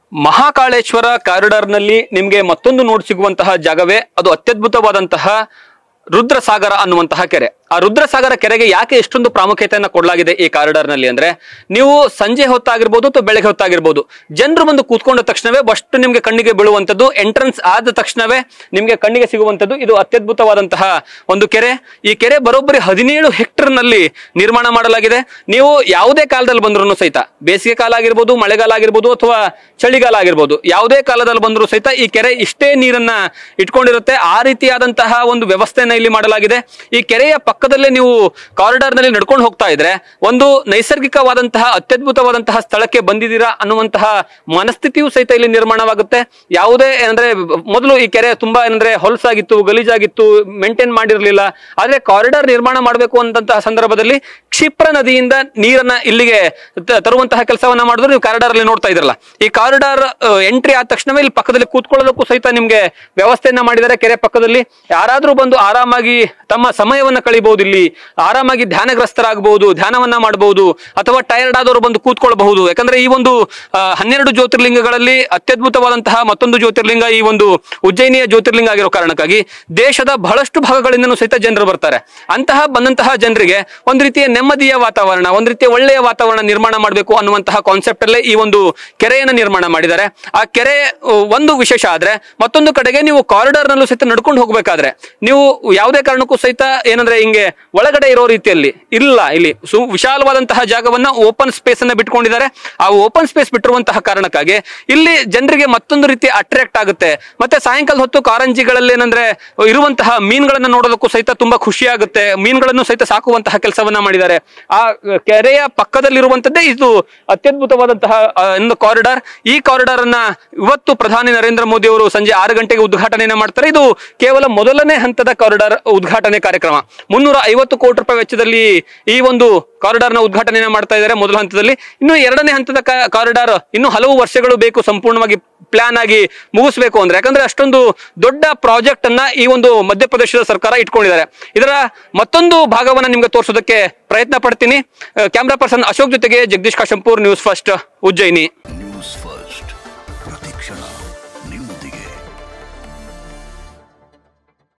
ಮಹಾಕಾಳೇಶ್ವರ ಕಾರಿಡಾರ್ನಲ್ಲಿ ನಿಮಗೆ ಮತ್ತೊಂದು ನೋಡ್ ಸಿಗುವಂತಹ ಜಾಗವೇ ಅದು ಅತ್ಯದ್ಭುತವಾದಂತಹ ರುದ್ರಸಾಗರ ಅನ್ನುವಂತಹ ಕೆರೆ ಆ ರುದ್ರಸಾಗರ ಕೆರೆಗೆ ಯಾಕೆ ಎಷ್ಟೊಂದು ಪ್ರಾಮುಖ್ಯತೆಯನ್ನ ಕೊಡಲಾಗಿದೆ ಈ ಕಾರಿಡಾರ್ನಲ್ಲಿ ಅಂದ್ರೆ ನೀವು ಸಂಜೆ ಹೊತ್ತಾಗಿರ್ಬೋದು ಅಥವಾ ಬೆಳಗ್ಗೆ ಹೊತ್ತಾಗಿರ್ಬೋದು ಜನರು ಬಂದು ಕೂತ್ಕೊಂಡ ತಕ್ಷಣವೇ ಫಸ್ಟ್ ನಿಮ್ಗೆ ಕಣ್ಣಿಗೆ ಬೀಳುವಂತದ್ದು ಎಂಟ್ರೆನ್ಸ್ ಆದ ತಕ್ಷಣವೇ ನಿಮ್ಗೆ ಕಣ್ಣಿಗೆ ಸಿಗುವಂತದ್ದು ಇದು ಅತ್ಯದ್ಭುತವಾದಂತಹ ಒಂದು ಕೆರೆ ಈ ಕೆರೆ ಬರೋಬ್ಬರಿ ಹದಿನೇಳು ಹೆಕ್ಟರ್ ನಲ್ಲಿ ನಿರ್ಮಾಣ ಮಾಡಲಾಗಿದೆ ನೀವು ಯಾವುದೇ ಕಾಲದಲ್ಲಿ ಬಂದ್ರು ಸಹಿತ ಬೇಸಿಗೆ ಕಾಲ ಆಗಿರ್ಬೋದು ಮಳೆಗಾಲ ಆಗಿರ್ಬೋದು ಅಥವಾ ಚಳಿಗಾಲ ಆಗಿರ್ಬೋದು ಯಾವುದೇ ಕಾಲದಲ್ಲಿ ಬಂದರೂ ಸಹಿತ ಈ ಕೆರೆ ಇಷ್ಟೇ ನೀರನ್ನ ಇಟ್ಕೊಂಡಿರುತ್ತೆ ಆ ರೀತಿಯಾದಂತಹ ಒಂದು ವ್ಯವಸ್ಥೆಯನ್ನ ಇಲ್ಲಿ ಮಾಡಲಾಗಿದೆ ಈ ಕೆರೆಯ ಪಕ್ಕದಲ್ಲೇ ನೀವು ಕಾರಿಡಾರ್ ನಲ್ಲಿ ನಡ್ಕೊಂಡು ಹೋಗ್ತಾ ಇದ್ರೆ ಒಂದು ನೈಸರ್ಗಿಕವಾದಂತಹ ಅತ್ಯದ್ಭುತವಾದಂತಹ ಸ್ಥಳಕ್ಕೆ ಬಂದಿದ್ದೀರಾ ಅನ್ನುವಂತಹ ಮನಸ್ಥಿತಿಯೂ ಸಹಿತ ಇಲ್ಲಿ ನಿರ್ಮಾಣವಾಗುತ್ತೆ ಯಾವುದೇ ಏನಂದ್ರೆ ಮೊದಲು ಈ ಕೆರೆ ತುಂಬಾ ಏನಂದ್ರೆ ಹೊಲಸಾಗಿತ್ತು ಗಲೀಜಾಗಿತ್ತು ಮೇಂಟೈನ್ ಮಾಡಿರಲಿಲ್ಲ ಆದ್ರೆ ಕಾರಿಡಾರ್ ನಿರ್ಮಾಣ ಮಾಡಬೇಕು ಅನ್ನಂತಹ ಸಂದರ್ಭದಲ್ಲಿ ಕ್ಷಿಪ್ರ ನದಿಯಿಂದ ನೀರನ್ನ ಇಲ್ಲಿಗೆ ತ- ತರುವಂತಹ ಕೆಲಸವನ್ನ ಮಾಡಿದ್ರು ನೀವು ಕಾರಿಡಾರ್ ಅಲ್ಲಿ ನೋಡ್ತಾ ಇದ್ರಲ್ಲ ಈ ಕಾರಿಡಾರ್ ಎಂಟ್ರಿ ಆದ ತಕ್ಷಣವೇ ಇಲ್ಲಿ ಪಕ್ಕದಲ್ಲಿ ಕೂತ್ಕೊಳ್ಳೋದಕ್ಕೂ ಸಹಿತ ನಿಮ್ಗೆ ವ್ಯವಸ್ಥೆಯನ್ನ ಮಾಡಿದ್ದಾರೆ ಕೆರೆ ಪಕ್ಕದಲ್ಲಿ ಯಾರಾದ್ರೂ ಬಂದು ಆರಾಮಾಗಿ ತಮ್ಮ ಸಮಯವನ್ನ ಕಳಿಬಹುದು ಇಲ್ಲಿ ಆರಾಮಾಗಿ ಧ್ಯಾನಗ್ರಸ್ತರಾಗಬಹುದು ಧ್ಯಾನವನ್ನ ಮಾಡಬಹುದು ಅಥವಾ ಟೈರ್ಡ್ ಆದವರು ಬಂದು ಕೂತ್ಕೊಳ್ಬಹುದು ಯಾಕಂದ್ರೆ ಈ ಒಂದು ಆ, ಹನ್ನೆರಡು ಜ್ಯೋತಿರ್ಲಿಂಗಗಳಲ್ಲಿ ಅತ್ಯದ್ಭುತವಾದಂತಹ ಮತ್ತೊಂದು ಜ್ಯೋತಿರ್ಲಿಂಗ ಈ ಒಂದು ಉಜ್ಜಯಿನಿಯ ಜ್ಯೋತಿರ್ಲಿಂಗ ಆಗಿರೋ ಕಾರಣಕ್ಕಾಗಿ ದೇಶದ ಬಹಳಷ್ಟು ಭಾಗಗಳಿಂದನೂ ಸಹಿತ ಜನರು ಬರ್ತಾರೆ ಅಂತಹ ಬಂದಂತಹ ಜನರಿಗೆ ಒಂದು ರೀತಿಯ ನೆಮ್ಮದಿಯ ವಾತಾವರಣ ಒಂದು ರೀತಿಯ ಒಳ್ಳೆಯ ವಾತಾವರಣ ನಿರ್ಮಾಣ ಮಾಡಬೇಕು ಅನ್ನುವಂತಹ ಕಾನ್ಸೆಪ್ಟ್ ಅಲ್ಲೇ ಈ ಒಂದು ಕೆರೆಯನ್ನು ನಿರ್ಮಾಣ ಮಾಡಿದ್ದಾರೆ ಆ ಕೆರೆ ಅ, ಒಂದು ವಿಶೇಷ ಆದ್ರೆ ಮತ್ತೊಂದು ಕಡೆಗೆ ನೀವು ಕಾರಿಡಾರ್ ನಲ್ಲೂ ಸಹಿತ ನಡ್ಕೊಂಡು ಹೋಗ್ಬೇಕಾದ್ರೆ ನೀವು ಯಾವುದೇ ಕಾರಣಕ್ಕೂ ಸಹಿತ ಏನಂದ್ರೆ ಹಿಂಗೆ ಒಳಗಡೆ ಇರೋ ರೀತಿಯಲ್ಲಿ ಇಲ್ಲ ಇಲ್ಲಿ ಸು ವಿಶಾಲವಾದಂತಹ ಜಾಗವನ್ನ ಓಪನ್ ಸ್ಪೇಸ್ ಅನ್ನ ಬಿಟ್ಕೊಂಡಿದ್ದಾರೆ ಆ ಓಪನ್ ಸ್ಪೇಸ್ ಬಿಟ್ಟಿರುವಂತಹ ಕಾರಣಕ್ಕಾಗಿ ಇಲ್ಲಿ ಜನರಿಗೆ ಮತ್ತೊಂದು ರೀತಿ ಅಟ್ರಾಕ್ಟ್ ಆಗುತ್ತೆ ಮತ್ತೆ ಸಾಯಂಕಾಲ ಹೊತ್ತು ಕಾರಂಜಿಗಳಲ್ಲಿ ಏನಂದ್ರೆ ಇರುವಂತಹ ಮೀನುಗಳನ್ನ ನೋಡೋದಕ್ಕೂ ಸಹಿತ ತುಂಬಾ ಖುಷಿ ಆಗುತ್ತೆ ಮೀನುಗಳನ್ನು ಸಹಿತ ಸಾಕುವಂತಹ ಕೆಲಸವನ್ನ ಮಾಡಿದ್ದಾರೆ ಆ ಕೆರೆಯ ಪಕ್ಕದಲ್ಲಿರುವಂತದ್ದೇ ಇದು ಅತ್ಯದ್ಭುತವಾದಂತಹ ಆ, ಒಂದು ಕಾರಿಡಾರ್ ಈ ಕಾರಿಡಾರ್ ಅನ್ನ ಇವತ್ತು ಪ್ರಧಾನಿ ನರೇಂದ್ರ ಮೋದಿ ಅವರು ಸಂಜೆ ಆರು ಗಂಟೆಗೆ ಉದ್ಘಾಟನೆಯನ್ನ ಮಾಡ್ತಾರೆ ಇದು ಕೇವಲ ಮೊದಲನೇ ಹಂತದ ಕಾರಿಡಾರ್ ಉದ್ಘಾಟನೆ ಕಾರ್ಯಕ್ರಮ ಮುನ್ನೂರ ಐವತ್ತು ಕೋಟಿ ರೂಪಾಯಿ ವೆಚ್ಚದಲ್ಲಿ ಈ ಒಂದು ಕಾರಿಡಾರ್ ನ ಉದ್ಘಾಟನೆಯನ್ನ ಮಾಡ್ತಾ ಇದ್ದಾರೆ ಮೊದಲ ಹಂತದಲ್ಲಿ ಇನ್ನು ಎರಡನೇ ಹಂತದ ಕಾ- ಕಾರಿಡಾರ್ ಇನ್ನು ಹಲವು ವರ್ಷಗಳು ಬೇಕು ಸಂಪೂರ್ಣವಾಗಿ ಪ್ಲಾನ್ ಆಗಿ ಮುಗಿಸ್ಬೇಕು ಅಂದ್ರೆ ಯಾಕಂದ್ರೆ ಅಷ್ಟೊಂದು ದೊಡ್ಡ ಪ್ರಾಜೆಕ್ಟ್ ಅನ್ನ ಈ ಒಂದು ಮಧ್ಯಪ್ರದೇಶದ ಸರ್ಕಾರ ಇಟ್ಕೊಂಡಿದ್ದಾರೆ ಇದರ ಮತ್ತೊಂದು ಭಾಗವನ್ನ ನಿಮ್ಗೆ ತೋರಿಸೋದಕ್ಕೆ ಪ್ರಯತ್ನ ಪಡ್ತೀನಿ ಕ್ಯಾಮ್ರಾ ಪರ್ಸನ್ ಅಶೋಕ್ ಜೊತೆಗೆ ಜಗದೀಶ್ ಕಾಶಂಪೂರ್ ನ್ಯೂಸ್ ಫಸ್ಟ್ ಉಜ್ಜಯಿನಿ